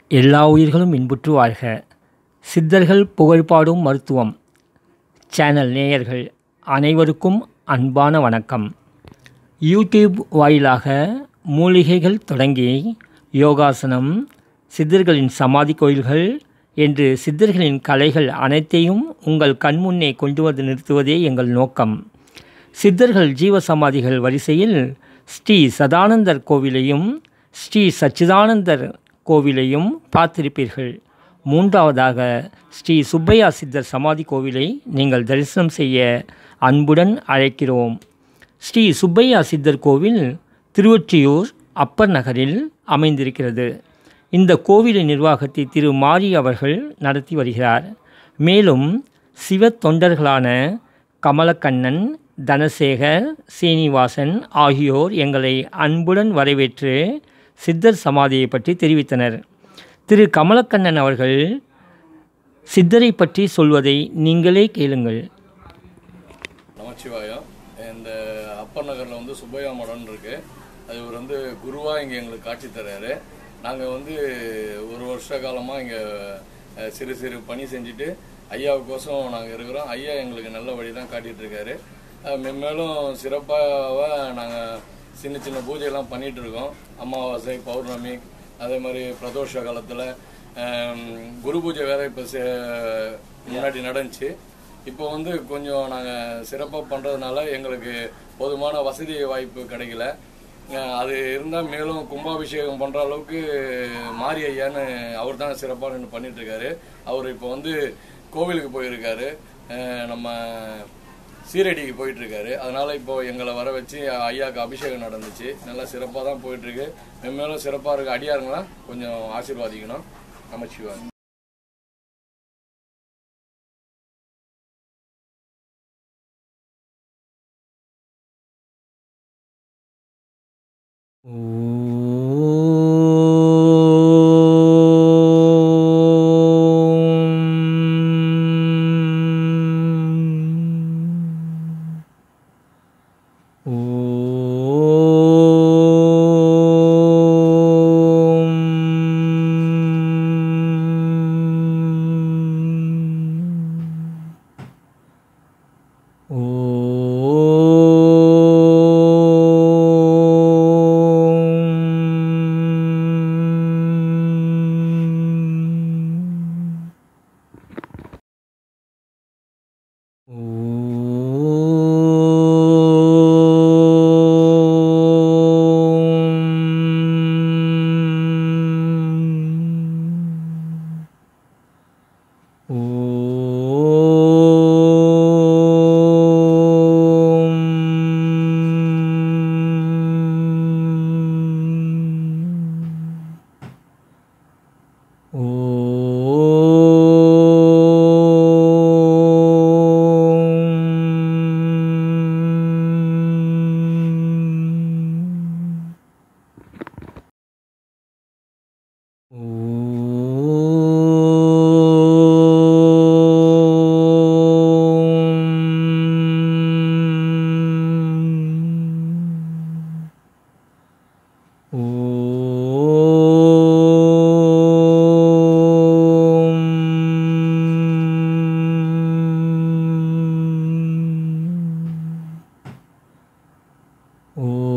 எல்லா உயிர்களும் இன்புற்று வாழ்க சித்தர்கள் புகழ்பாடும் மருத்துவம் சேனல் நேயர்கள் அனைவருக்கும் அன்பான வணக்கம் யூடியூப் வாயிலாக மூலிகைகள் தொடங்கி யோகாசனம் சித்தர்களின் சமாதி கோயில்கள் என்று சித்தர்களின் கலைகள் அனைத்தையும் உங்கள் கண்முன்னே கொண்டு வந்து நிறுத்துவதே எங்கள் நோக்கம் சித்தர்கள் ஜீவசமாதிகள் வரிசையில் ஸ்ரீ சதானந்தர் கோவிலையும் ஸ்ரீ சச்சிதானந்தர் கோவிலையும் பார்த்திருப்பீர்கள் மூன்றாவதாக ஸ்ரீ சுப்பையா சித்தர் சமாதி கோவிலை நீங்கள் தரிசனம் செய்ய அன்புடன் அழைக்கிறோம் ஸ்ரீ சுப்பையா சித்தர் கோவில் திருவொற்றியூர் அப்பர் நகரில் அமைந்திருக்கிறது இந்த கோவிலின் நிர்வாகத்தை திரு மாரி அவர்கள் நடத்தி வருகிறார் மேலும் சிவ தொண்டர்களான கமலக்கண்ணன் தனசேகர் சீனிவாசன் ஆகியோர் எங்களை அன்புடன் வரவேற்று சித்தர் சமாதியை பற்றி தெரிவித்தனர் திரு கமலக்கண்ணன் அவர்கள் சித்தரை பற்றி சொல்வதை நீங்களே கேளுங்கள் நமச்சிவாயம் இந்த அப்பர் நகரில் வந்து சுப்பையா மடம் இருக்கு அது இவர் வந்து குருவாக இங்கே எங்களுக்கு காட்சி தர்றாரு நாங்கள் வந்து ஒரு வருஷ காலமாக இங்கே சிறு சிறு பணி செஞ்சுட்டு ஐயாவுக்கோசம் நாங்கள் இருக்கிறோம் ஐயா எங்களுக்கு நல்ல வழி தான் காட்டிகிட்டு இருக்காரு அஹ் மென்மேலும் சிறப்பாக நாங்கள் சின்ன சின்ன பூஜையெல்லாம் பண்ணிட்டு இருக்கோம் அமாவாசை பௌர்ணமி அதே மாதிரி பிரதோஷ காலத்தில் குரு பூஜை வேற இப்போ முன்னாடி நடந்துச்சு இப்போ வந்து கொஞ்சம் நாங்கள் சிறப்பாக பண்ணுறதுனால எங்களுக்கு போதுமான வசதி வாய்ப்பு கிடைக்கல அஹ் அது இருந்தால் மேலும் கும்பாபிஷேகம் பண்ணுற அளவுக்கு மாரி ஐயான்னு அவர் தான் சிறப்பாக நின்று பண்ணிட்டு இருக்காரு அவர் இப்போ வந்து கோவிலுக்கு போயிருக்காரு அஹ் நம்ம சீரடிக்கு போயிட்டு இருக்காரு அதனால இப்போ எங்களை வர வச்சு ஐயாவுக்கு அபிஷேகம் நடந்துச்சு நல்லா சிறப்பாக தான் போயிட்டு இருக்கு மென்மேலும் சிறப்பாக இருக்க அடியாருங்களாம் கொஞ்சம் ஆசீர்வாதிக்கணும் நமச்சிவாங்க ஓ